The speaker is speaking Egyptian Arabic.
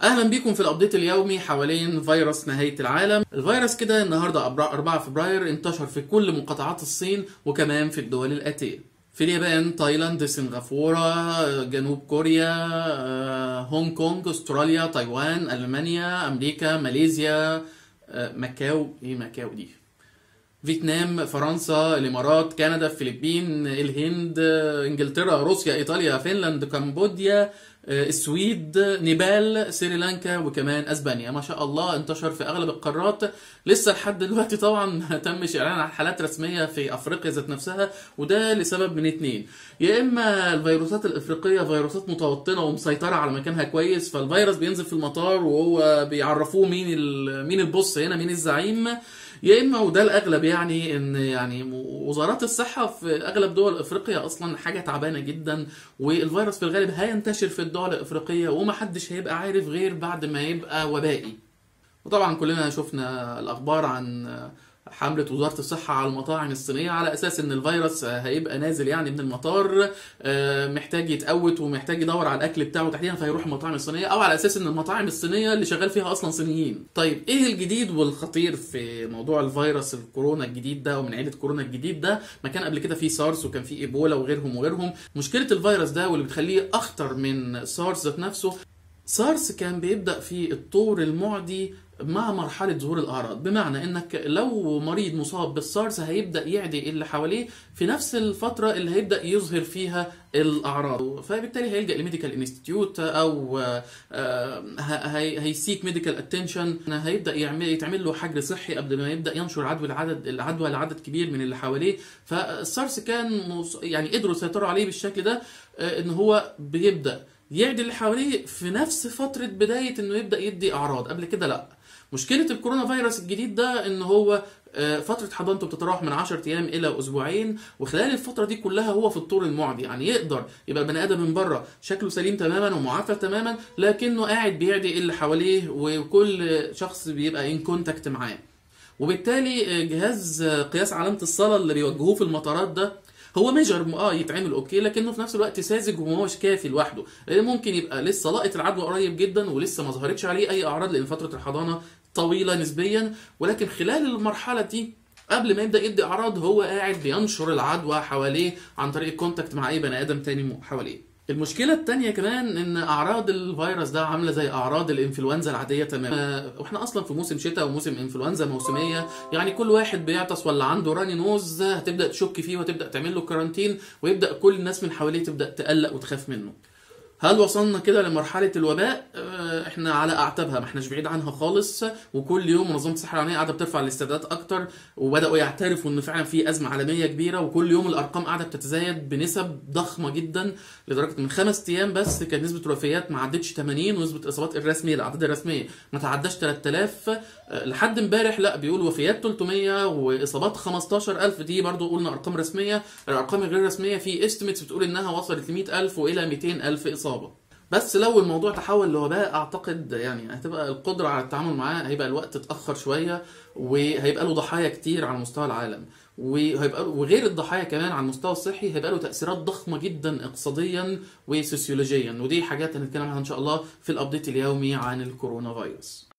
اهلا بيكم في الابديت اليومي حوالين فيروس نهايه العالم الفيروس كده النهارده 4 فبراير انتشر في كل مقاطعات الصين وكمان في الدول الاتيه في اليابان تايلاند سنغافوره جنوب كوريا هونج كونج استراليا تايوان المانيا امريكا ماليزيا ماكاو ايه ماكاو دي فيتنام فرنسا الامارات كندا الفلبين الهند انجلترا روسيا ايطاليا فنلند كمبوديا السويد نيبال سريلانكا وكمان اسبانيا ما شاء الله انتشر في اغلب القارات لسه لحد دلوقتي طبعا ما تمش اعلان عن حالات رسميه في افريقيا ذات نفسها وده لسبب من اتنين يا اما الفيروسات الافريقيه فيروسات متوطنه ومسيطره على مكانها كويس فالفيروس بينزل في المطار وهو بيعرفوه مين مين البص هنا مين الزعيم يا اما وده الاغلب يعني ان يعني وزارات الصحه في اغلب دول افريقيا اصلا حاجه تعبانه جدا والفيروس في الغالب هينتشر في الدول الافريقيه ومحدش هيبقى عارف غير بعد ما يبقى وبائي وطبعا كلنا شفنا الاخبار عن حملة وزارة الصحة على المطاعم الصينية على أساس إن الفيروس هيبقى نازل يعني من المطار محتاج يتقوت ومحتاج يدور على الأكل بتاعه تحديدا فيروح المطاعم الصينية أو على أساس إن المطاعم الصينية اللي شغال فيها أصلا صينيين. طيب إيه الجديد والخطير في موضوع الفيروس الكورونا الجديد ده ومن عيلة كورونا الجديد ده؟ ما كان قبل كده في سارس وكان في إيبولا وغيرهم وغيرهم. مشكلة الفيروس ده واللي بتخليه أخطر من سارس ذات نفسه سارس كان بيبدأ في الطور المعدي مع مرحلة ظهور الأعراض بمعنى إنك لو مريض مصاب بالسارس هيبدأ يعدي اللي حواليه في نفس الفترة اللي هيبدأ يظهر فيها الأعراض فبالتالي هيلجأ لميديكال انستيتيوت أو هيسيك ميديكال اتنشن هيبدأ يعمل يتعمل له حجر صحي قبل ما يبدأ ينشر عدوى العدد العدوى لعدد كبير من اللي حواليه فالسارس كان يعني قدروا يسيطروا عليه بالشكل ده إن هو بيبدأ يعدي اللي حواليه في نفس فترة بداية إنه يبدأ يدي أعراض قبل كده لأ مشكله الكورونا فيروس الجديد ده ان هو فتره حضانته بتتراوح من 10 ايام الى اسبوعين وخلال الفتره دي كلها هو في الطور المعدي يعني يقدر يبقى البني ادم من بره شكله سليم تماما ومعافى تماما لكنه قاعد بيعدي اللي حواليه وكل شخص بيبقى ان كونتاكت معاه وبالتالي جهاز قياس علامه الصلاه اللي بيوجهوه في المطارات ده هو ميجر اه يتعمل اوكي لكنه في نفس الوقت ساذج وما هوش كافي لوحده لان ممكن يبقى لسه لقط العدوى قريب جدا ولسه ما ظهرتش عليه اي اعراض لان فتره الحضانه طويله نسبيا ولكن خلال المرحله دي قبل ما يبدا يدي اعراض هو قاعد بينشر العدوى حواليه عن طريق الكونتاكت مع اي بني ادم تاني حواليه المشكلة التانية كمان ان اعراض الفيروس ده عاملة زي اعراض الانفلونزا العادية تماما واحنا اصلا في موسم شتاء وموسم انفلونزا موسمية يعني كل واحد بيعطس ولا عنده راني نوز هتبدأ تشك فيه وتبدأ تعمل له كارانتين ويبدأ كل الناس من حواليه تبدأ تقلق وتخاف منه هل وصلنا كده لمرحلة الوباء؟ احنا على اعتابها ما احناش بعيد عنها خالص وكل يوم منظمة الصحة العالمية قاعدة بترفع الاستعدادات اكتر وبدأوا يعترفوا ان فعلا في ازمة عالمية كبيرة وكل يوم الارقام قاعدة بتتزايد بنسب ضخمة جدا لدرجة من خمس ايام بس كانت نسبة الوفيات ما عدتش 80 ونسبة الاصابات الرسمية الاعداد الرسمية ما تعداش 3000 لحد امبارح لا بيقول وفيات 300 واصابات 15000 دي برضو قلنا ارقام رسمية الارقام الغير رسمية في استيميتس بتقول انها وصلت ل 100000 والى 200000 اصابة بس لو الموضوع تحول لوباء اعتقد يعني هتبقى القدره على التعامل معاه هيبقى الوقت اتاخر شويه وهيبقى له ضحايا كتير على مستوى العالم وهيبقى وغير الضحايا كمان على المستوى الصحي هيبقى له تاثيرات ضخمه جدا اقتصاديا وسوسيولوجيا ودي حاجات هنتكلم عنها ان شاء الله في الابديت اليومي عن الكورونا فيروس